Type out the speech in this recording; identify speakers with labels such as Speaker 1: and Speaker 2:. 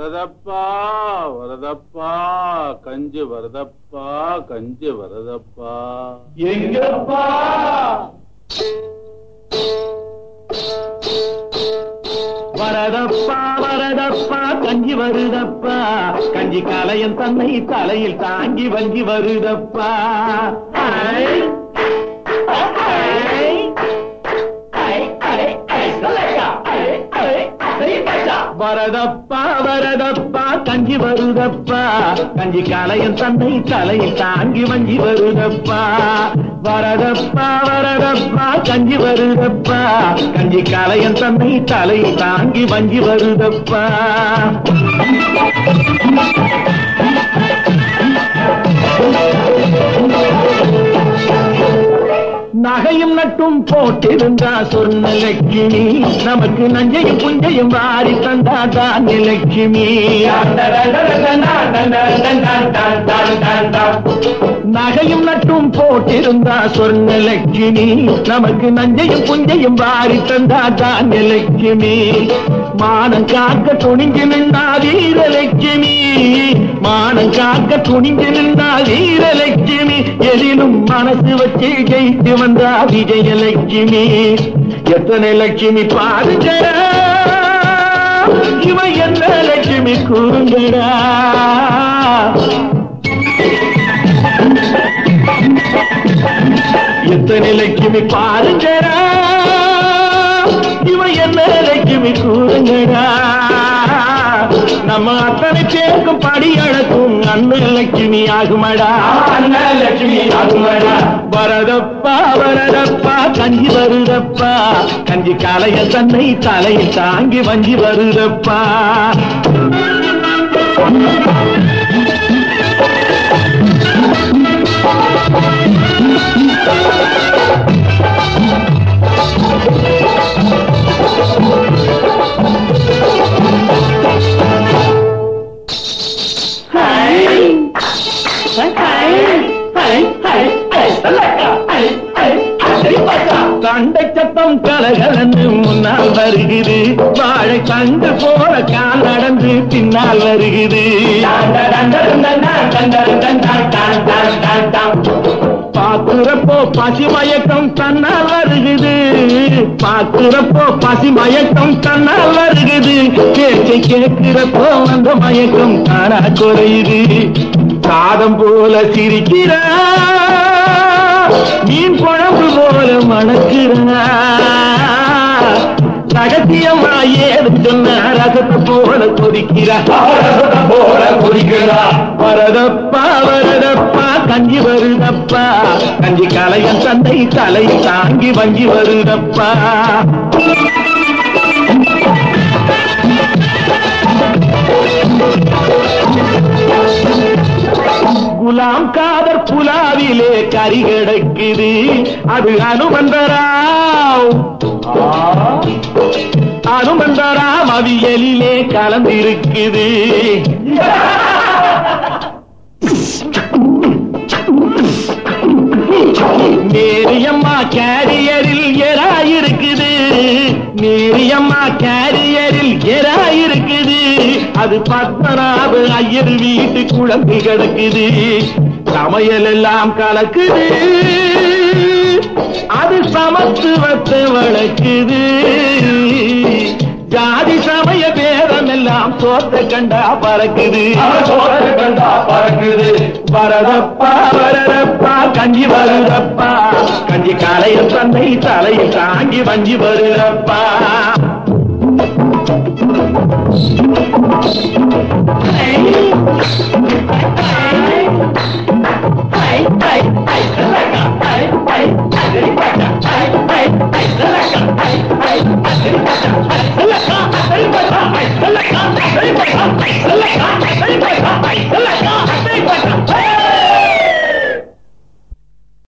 Speaker 1: வரதப்பா வரதப்பா கஞ்சி வரதப்பா கஞ்சி வரதப்பா
Speaker 2: எங்கப்பா வரதப்பா வரதப்பா கஞ்சி வருதப்பா கஞ்சி கலையன் தன்னை தலையில் தாங்கி வஞ்சி வருதப்பா ஐ, ஐ, ஐ, ஐ, ஐ, சொல்லையா, ஐ, ஐ, ஐ, வரதப்பா வரதப்பா கஞ்சி வருதப்பா கஞ்சி கலையன் தன்னை தலையில் தாங்கி வஞ்சி வருதப்பா வரதப்பா வரதப்பா கஞ்சி வருதப்பா கஞ்சி கலையன் தன்னை தலையில் தாங்கி வஞ்சி வருதப்பா நகையும் நட்டும் போட்டிருந்தா சொன்ன லட்சுமி நமக்கு நஞ்சையும் புஞ்சையும் வாரி தந்தா தான் லட்சுமி நகையும் நட்டும் போட்டிருந்தா சொன்ன லட்சுமி நமக்கு நஞ்சையும் புஞ்சையும் வாரி தந்தா தான் லட்சுமி மானம் காக்க துணிஞ்சு நின்றா வீரலட்சுமி மானம் காக்க துணிஞ்சு நின்றா வீரலட்சுமி எதிலும் மனசு வச்சு ஜெயித்து வந்தா விஜயலட்சுமி எத்தனை லட்சுமி பாருங்க இவ என்ன லட்சுமி கூறுங்கடா எத்தனை லட்சுமி பாருங்கடா இவ என்ன லட்சுமி கூறுங்கடா நம்ம அத்தனை பேருக்கும் படி அழக்கும் அண்ணன் லட்சுமி ஆகுமடா அண்ணன் லட்சுமி ஆகுமடா வரதப்பா வரதப்பா கஞ்சி வருதப்பா கஞ்சி காலைய தன்னை தலையில் தாங்கி வஞ்சி வருதப்பா கண்டை சத்தம் கலகலந்து முன்னால் வருகிறது வாழை கண்டு போற கால் நடந்து பின்னால் வருகிறது பாக்குறப்போ பசி மயக்கம் தன்னால் வருகிறது பாக்குறப்போ பசி மயக்கம் தன்னால் வருகிறது பேச்சை கேட்கிறப்போ அந்த மயக்கம் தானா குறையுது சாதம் போல சிரிக்கிறா மீன் குழம்பு போல மணக்கிறா ரகசியமா ஏது சொன்ன ரகத்தை போல கொதிக்கிறா போல கொதிக்கிறா வரதப்பா வரதப்பா கஞ்சி வருதப்பா கஞ்சி கலையன் தந்தை தலை தாங்கி வஞ்சி வருதப்பா குலாம் காதர் புலாவிலே கறி கிடக்குது அது அனுமந்தராவ் அனுமந்தராம் அவியலிலே கலந்திருக்குது மேரியம்மா கேரியரில் எராயிருக்குது மேரியம்மா கேரியரில் எராயிருக்குது அது பத்மநாப ஐயர் வீட்டு குழம்பு கிடக்குது சமையல் எல்லாம் கலக்குது அது சமத்துவத்தை வளர்க்குது ஜாதி சமய பேதம் எல்லாம் சோத்த கண்டா பறக்குது கண்டா பறக்குது வரதப்பா வரதப்பா கஞ்சி வருதப்பா கஞ்சி காலைய தந்தை தலையில் தாங்கி வஞ்சி வருதப்பா